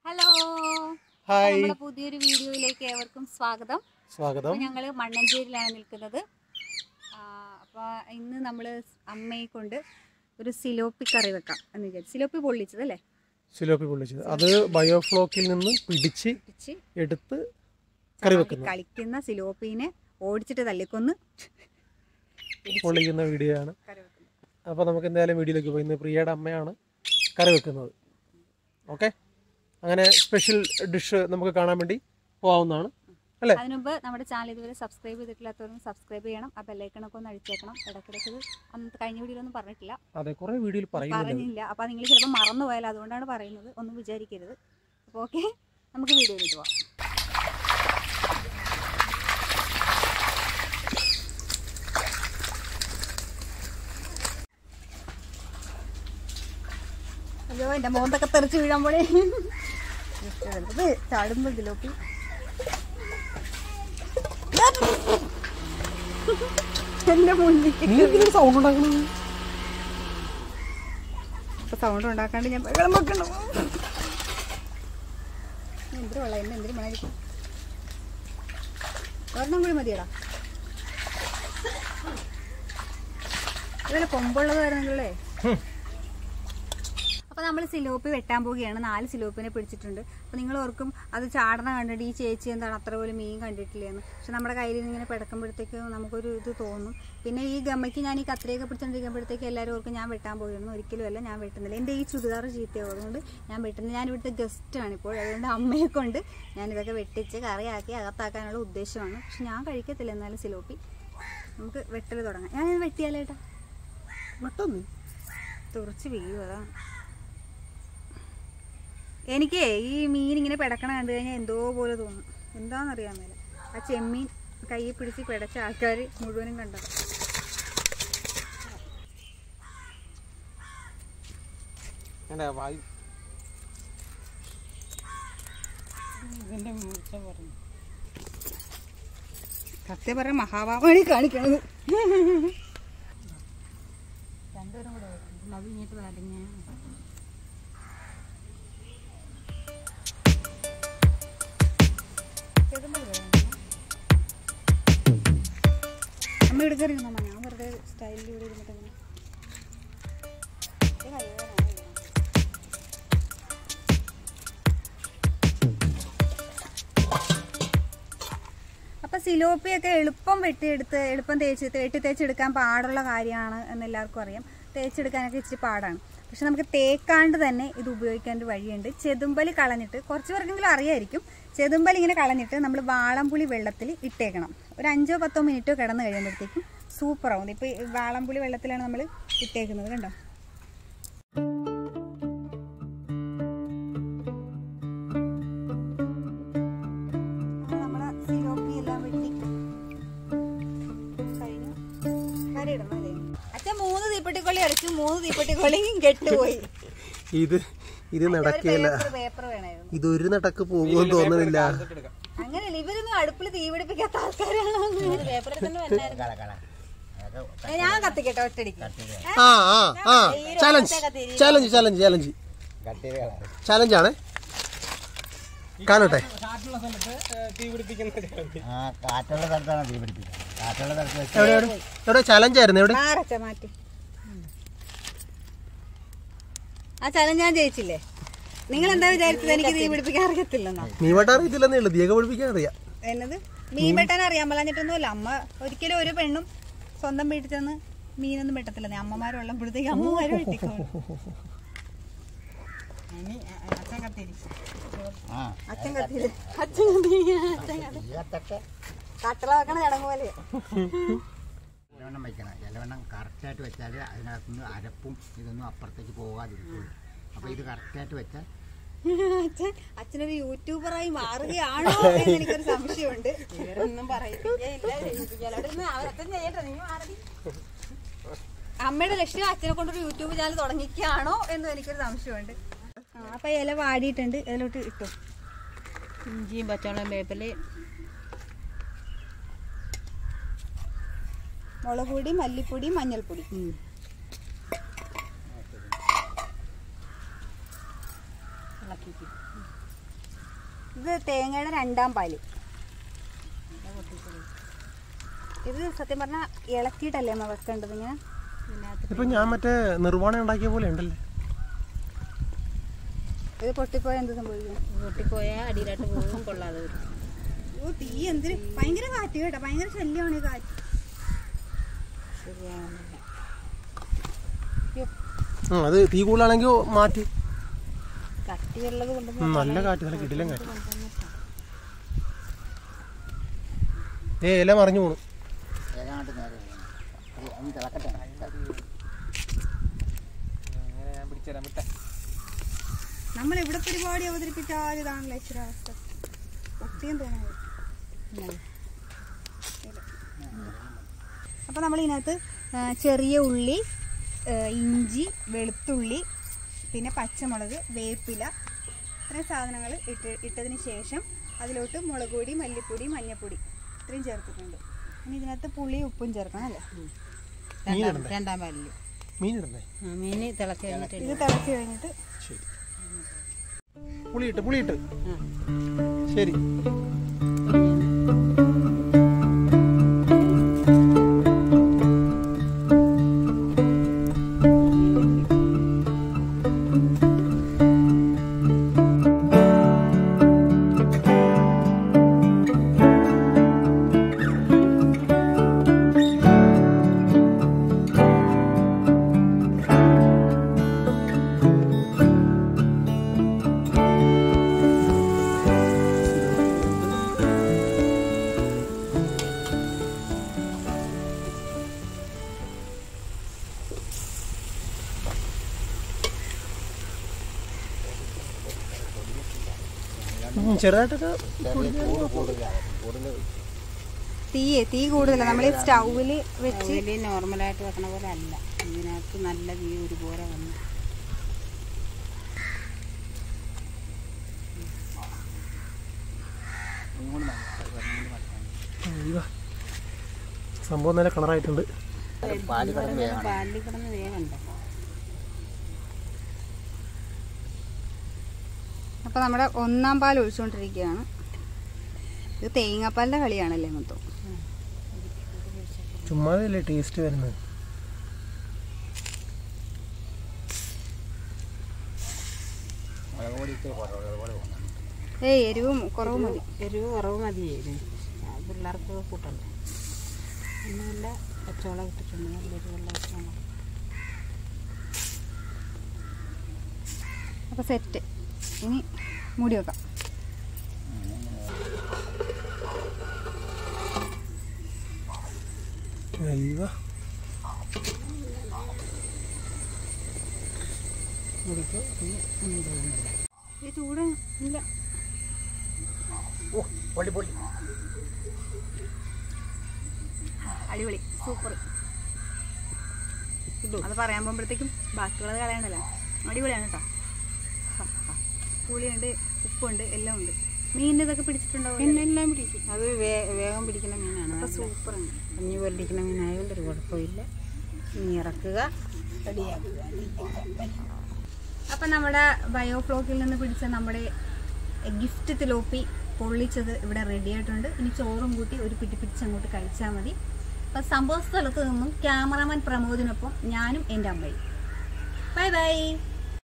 Hello hi നമ്മുടെ പുതിയൊരു വീഡിയോയിലേക്ക് ഏവർക്കും സ്വാഗതം സ്വാഗതം അപ്പോൾ ഞങ്ങൾ മണ്ണഞ്ചേരിയിലാണ് നിൽക്കുന്നത് ആ, അപ്പോൾ ഇന്ന് നമ്മൾ അമ്മയെ കൊണ്ട് ഒരു സിലോപ്പി കറി വെക്കാം എന്ന് വിചാരിച്ചു സിലോപ്പി പൊള്ളിച്ചത് അല്ലേ സിലോപ്പി പൊള്ളിച്ചത് അത് ബയോഫ്ലോക്കിൽ നിന്ന് പിടിച്ച് പൊട്ടിച്ച് എടുത്ത് കറി ചാടി വെക്കുന്നത് കളിക്കുന്ന സിലോപ്പീനെ ഓടിച്ചിട്ട് തല്ലിക്കൊന്ന് പൊള്ളിക്കുന്ന വീഡിയോ ആണ് കറി വെക്കുന്നത് അപ്പോൾ നമുക്ക് എന്തായാലും വീഡിയോയിലേക്ക് പോയി ഇന്ന് പ്രിയയുടെ അമ്മയാണ് കറി വെക്കുന്നത് ഓക്കെ അങ്ങനെ സ്പെഷ്യൽ ഡിഷ് നമുക്ക് കാണാൻ വേണ്ടി പോകാവുന്നതാണ് അല്ലേ അതിനുമുമ്പ് നമ്മുടെ ചാനൽ ഇതുവരെ സബ്സ്ക്രൈബ് ചെയ്തിട്ടില്ലാത്തവരും സബ്സ്ക്രൈബ് ചെയ്യണം ആ ബെല്ലൈക്കണൊക്കെ ഒന്ന് അടിച്ചേക്കണം ഇടയ്ക്കിടയ്ക്ക് ഇത് അന്നത്തെ കഴിഞ്ഞ വീഡിയോയിലൊന്നും പറഞ്ഞിട്ടില്ല അതെ കുറേ വീഡിയോയിൽ പറയുന്നുണ്ട് പറഞ്ഞില്ല അപ്പോൾ നിങ്ങൾ ചിലപ്പോൾ മറന്നു പോയാൽ അതുകൊണ്ടാണ് പറയുന്നത് ഒന്നും വിചാരിക്കരുത് അപ്പോൾ ഓക്കെ നമുക്ക് വീഡിയോയിലേക്ക് പോവാം അയ്യോ എൻ്റെ മോന്തൊക്കെ തെറിച്ച് വീഴാൻ പോലെ ഇത് ചാടുമ്പോൾ ഇതിലോട്ട് എൻ്റെ മുന്നിൽ നീ എന്തിനാ സൗണ്ട് ഉണ്ടാക്കുന്നത് ഇപ്പൊ സൗണ്ട് ഉണ്ടാക്കാണ്ട് ഞാൻ വെള്ളം വെക്കണം എന്തൊരു വെള്ളം എന്നെ എന്തൊരു മണായിരിക്കും ഒരെണ്ണം കൂടി മതിയടാ ഇതുപോലെ കൊമ്പുള്ളതായിരുന്നെങ്കിലേ ഹും. അപ്പോൾ നമ്മൾ സിലോപ്പി വെട്ടാൻ പോവുകയാണ് നാല് സിലോപ്പിനെ പിടിച്ചിട്ടുണ്ട് അപ്പോൾ നിങ്ങൾ ഓർക്കും അത് ചാടണ കണ്ടിട്ട് ഈ ചേച്ചി എന്താണ് അത്ര പോലും മീൻ കണ്ടിട്ടില്ലെന്ന് പക്ഷെ നമ്മുടെ കയ്യിൽ നിന്ന് ഇങ്ങനെ പിടക്കുമ്പോഴത്തേക്ക് നമുക്കൊരു ഇത് തോന്നും പിന്നെ ഈ ഗമ്മയ്ക്ക് ഞാൻ ഈ കത്രിയൊക്കെ പിടിച്ചോണ്ടിരിക്കുമ്പോഴത്തേക്ക് എല്ലാവരും ഓർക്കും ഞാൻ വെട്ടാൻ പോയിരുന്നു ഒരിക്കലും അല്ല ഞാൻ വെട്ടുന്നില്ല എൻ്റെ ഈ ചുരിദാർ ചീത്തയാവും അതുകൊണ്ട് ഞാൻ വെട്ടുന്നത് ഞാൻ ഇവിടുത്തെ ഗസ്റ്റാണ് ഇപ്പോൾ അതുകൊണ്ട് അമ്മയെ കൊണ്ട് ഞാനിതൊക്കെ വെട്ടിച്ച് കറിയാക്കി അകത്താക്കാനുള്ള ഉദ്ദേശമാണ് പക്ഷെ ഞാൻ കഴിക്കത്തില്ല എന്നാലും സിലോപ്പി നമുക്ക് വെട്ടൽ തുടങ്ങാം ഞാൻ വെട്ടിയാലേട്ടാ പെട്ടെന്ന് തുറച്ച് വീഴും അതാണ് എനിക്ക് ഈ മീൻ ഇങ്ങനെ പിടക്കണ കണ്ടു കഴിഞ്ഞാൽ എന്തോ പോലെ തോന്നും എന്താണെന്നറിയാൻ മേല ആ ചെമ്മീൻ കയ്യിൽ പിടിച്ച് പിടച്ച ആൾക്കാർ മുഴുവനും കണ്ടത് എൻ്റെ വായു സത്യം പറഞ്ഞ മഹാഭാവമാണ് കാണിക്കണത് രണ്ടുപേരും കൂടെ ലവ് ഇങ്ങോട്ട് വരഞ്ഞ അമ്മ എടുക്കറിയുന്നോ ഞാൻ വെറുതെ സ്റ്റൈലിൽ ഇവിടെ ഇരുന്നിട്ട് ഇങ്ങനെ ഇത് കഴിയാനായി. അപ്പം സിലോപ്പിയൊക്കെ എളുപ്പം വെട്ടിയെടുത്ത് എളുപ്പം തേച്ച് വെട്ടി തേച്ചെടുക്കാൻ പാടുള്ള കാര്യമാണ് എന്ന് എല്ലാവർക്കും അറിയാം തേച്ചെടുക്കാനൊക്കെ ഇച്ചിരി പാടാണ് പക്ഷെ നമുക്ക് തേക്കാണ്ട് തന്നെ ഇത് ഉപയോഗിക്കാൻ ഒരു വഴിയുണ്ട് ചെതുമ്പലി കളഞ്ഞിട്ട് കുറച്ച് പേർക്കെങ്കിലും അറിയായിരിക്കും ചെതുമ്പലി ഇങ്ങനെ കളഞ്ഞിട്ട് നമ്മൾ വാളംപുളി വെള്ളത്തിൽ ഇട്ടേക്കണം ഒരു അഞ്ചോ പത്തോ മിനിറ്റോ കിടന്ന് കഴിയുമ്പോഴത്തേക്കും സൂപ്പറാവും ഇപ്പോൾ വാളംപുളി വെള്ളത്തിലാണ് നമ്മൾ ഇട്ടേക്കുന്നത് കണ്ടോ നമ്മളെ സിലോപ്പി എല്ലാം വെട്ടി കഴിഞ്ഞു കരയിടണം അല്ലേ അച്ഛൻ മൂന്ന് തീപ്പെട്ടിക്കൊള്ളി അടിച്ചു മൂന്ന് തീപ്പെട്ടിക്കൊള്ളിയും കെട്ടുപോയി ഇത് ഇത് നടക്കില്ല പേപ്പർ വേണമായിരുന്നു ഇതൊരു നടക്ക് പോകുമെന്ന് തോന്നുന്നില്ല അങ്ങനെയല്ല ഇവരൊന്നും അടുപ്പിൽ തീ പിടിപ്പിക്കാത്ത ആൾക്കാരാണ് ഏ, ഞാൻ കത്തിക്കട്ടെ ഒറ്റടിക്ക് ആ ആ ആ challenge challenge challenge challenge challenge ആണ് കാണട്ടെ ആ കാറ്റുള്ള സ്ഥലത്താണ് തീ പിടിപ്പിക്കുന്നത് കാറ്റുള്ള സ്ഥലത്ത് വെച്ച് എവിടെ എവിടെ എവിടെ ചലഞ്ച് ആയിരുന്നു എവിടെ മാറച്ച മാറ്റി ആ ചലഞ്ച് ഞാൻ ജയിച്ചില്ലേ നിങ്ങൾ എന്താ വിചാരിച്ചത് എനിക്ക് തീ പിടിപ്പിക്കാൻ അറിയത്തില്ലെന്നോ നീ വട്ട അറിയത്തില്ലെന്നേ ഉള്ളൂ ദിയൊക്കെ പഠിപ്പിക്കാൻ അറിയാം എന്നത് മീൻ വെട്ടാൻ അറിയാൻ പാലാഞ്ഞിട്ടൊന്നുമില്ല അമ്മ ഒരിക്കലും ഒരു പെണ്ണും സ്വന്തം വീട്ടിൽ ചെന്ന് മീനൊന്നും വെട്ടത്തില്ല അമ്മമാർ വെള്ളപ്പെടുത്തേക്ക് അമ്മമാര് വെട്ടിക്കോളും ആ അച്ഛൻ കത്തിയില്ല അച്ഛൻ കത്തിയില്ല അച്ഛൻ കത്തി ഇതൊക്കെ കട്ടള വെക്കണ ചടങ്ങ് പോലെ ജലവെണ്ണം വയ്ക്കണം ജലവെണ്ണം കറക്റ്റായിട്ട് വെച്ചാൽ അതിനകത്തുനിന്ന് അരപ്പും ഇതൊന്നും അപ്പുറത്തേക്ക് പോകാതിരിക്കുള്ളൂ അപ്പോൾ ഇത് കറക്റ്റായിട്ട് വെച്ചാൽ അച്ഛൻ അച്ഛനൊരു യൂട്യൂബറായി മാറുകയാണോ എന്ന് എനിക്കൊരു സംശയമുണ്ട് അമ്മയുടെ ലക്ഷ്യം അച്ഛനെ കൊണ്ടൊരു യൂട്യൂബ് ചാനൽ തുടങ്ങിക്കുകയാണോ എന്നും എനിക്കൊരു സംശയമുണ്ട് ആ അപ്പൊ ഇല വാടിയിട്ടുണ്ട് ഇതിലോട്ട് ഇട്ടു ഇഞ്ചിയും പച്ചമുളകും വേപ്പില് മുളക് പൊടി മല്ലിപ്പൊടി മഞ്ഞൾപ്പൊടി ഇളക്കിക്കും ഇത് തേങ്ങയുടെ രണ്ടാം പാല് ഇത് സത്യം പറഞ്ഞാൽ ഇളക്കിയിട്ടല്ലേ അമ്മ വെക്കേണ്ടത് ഇങ്ങനെ ഇതിനകത്ത് ഇപ്പൊ ഞാൻ മറ്റേ നിർവ്വാണം ഉണ്ടാക്കിയ പോലെ ഉണ്ടല്ലേ ഇത് പൊട്ടിപ്പോയാൽ എന്ത് സംഭവിക്കും പൊട്ടിപ്പോയാൽ അടിയിലായിട്ട് പോകും കൊള്ളാതെ വരും ഓ തീ എന്തിന് ഭയങ്കര കാറ്റ് കേട്ടോ ഭയങ്കര ശല്യമാണ് ഈ കാറ്റ് ശരിയാവുന്നില്ല ഉം, അത് തീ കൂടുതലാണെങ്കിൽ മാറ്റി കട്ടിയുള്ളത് കൊണ്ട് ഉം, നല്ല കാറ്റ് നല്ല കിടിലം കാറ്റ് ഏ ഇല മറിഞ്ഞു പോണു ഏതാണ്ട് നേരെ വേണം. അത് ഒന്ന് തിളക്കട്ടെ നമ്മൾ എവിടെ പരിപാടി അവതരിപ്പിച്ചാൽ ഇതാണല്ലോ ഇച്ചിരി അവസ്ഥ ഒത്തിയും തോന്നുന്നത് അപ്പോൾ നമ്മൾ ഇതിനകത്ത് ആ, ചെറിയ ഉള്ളി ആ, ഇഞ്ചി വെളുത്തുള്ളി പിന്നെ പച്ചമുളക് വേപ്പില ഇത്രയും സാധനങ്ങൾ ഇട്ട് ഇട്ടതിന് ശേഷം അതിലോട്ട് മുളക് പൊടി മല്ലിപ്പൊടി മഞ്ഞൾപ്പൊടി ഇത്രയും ചേർത്തിട്ടുണ്ട് ഇനി ഇതിനകത്ത് പുളി ഉപ്പും ചേർക്കണം അല്ലേ രണ്ടാം രണ്ടാം പാലില് മീനിടണ്ടേ ആ, മീന് തിളച്ച് കഴിഞ്ഞിട്ട് ഇത് തിളച്ച് കഴിഞ്ഞിട്ട് ശരി പുളിയിട്ട് പുളിയിട്ട് ആ. ശരി ഉം, ചെറുതായിട്ടൊക്കെ തീയേ തീ കൂടുതലാണ് നമ്മൾ സ്റ്റൗവിൽ വെച്ച് വലിയ നോർമലായിട്ട് വെക്കണ പോലെ അല്ല ഇതിനകത്ത് നല്ല തീ ഒരുപോലെ വന്നു അയ്യോ. സംഭവം നല്ല കളറായിട്ടുണ്ട് പാല് കിടന്ന് വേഗം പാലിൽ കിടന്ന് വേഗമുണ്ട് അപ്പോൾ നമ്മുടെ ഒന്നാം പാൽ ഒഴിച്ചുകൊണ്ടിരിക്കുകയാണ് ഇത് തേങ്ങാപ്പാലിൻ്റെ കളിയാണല്ലേ മൊത്തം ചുമ്മാതല്ലേ ടേസ്റ്റ് വരുന്നത് മുളക് പൊടി ഇത്തിരി കുറവ് പോലെ തോന്നുന്നു ഏയ് എരിവും കുറവ് മതി എരിവ് കുറവ് മതിയേ ഇതിന്. ആ, പിള്ളേർക്ക് കൂട്ടണ്ടേ ഒന്നുമില്ല പച്ചവളം ഇട്ടിട്ടുണ്ട് നല്ല എരിവുള്ള പച്ചവളം അപ്പോൾ സെറ്റ് ഇനി മൂടി വെക്കാം അയ്യോ മുടിക്ക് ഒന്നും തോന്നുന്നില്ല ഈ ചൂട് ഇല്ല ഓ പൊള്ളി പൊള്ളി അടിപൊളി സൂപ്പർ അത് പറയാൻ പോകുമ്പോഴത്തേക്കും ബാക്കിയുള്ളത് കളയണ്ടല്ലോ അടിപൊളിയാണ് കേട്ടോ പുളിയുണ്ട് ഉപ്പുണ്ട് എല്ലാം ഉണ്ട് മീനിൻ്റെ ഇതൊക്കെ പിടിച്ചിട്ടുണ്ടാവും പിന്നെ എല്ലാം പിടിക്കും അത് വേ- വേഗം പിടിക്കുന്ന മീനാണ് നല്ല സൂപ്പറാണ് കഞ്ഞി പൊല്ലിക്കുന്ന മീനായതുകൊണ്ട് ഒരു കുഴപ്പമില്ല ഇനി ഇറക്കുക റെഡിയാക്കുക അപ്പം നമ്മുടെ ബയോഫ്ലോക്കിൽ നിന്ന് പിടിച്ച നമ്മുടെ ഗിഫ്റ്റ് തിലോപ്പി പൊള്ളിച്ചത് ഇവിടെ റെഡി ആയിട്ടുണ്ട് ഇനി ചോറും കൂട്ടി ഒരു പിടി പിടിച്ച് അങ്ങോട്ട് കഴിച്ചാൽ മതി അപ്പം സംഭവ സ്ഥലത്ത് നിന്നും ക്യാമറാമാൻ പ്രമോദിനൊപ്പം ഞാനും എൻ്റെ അമ്മയും ബൈ ബൈ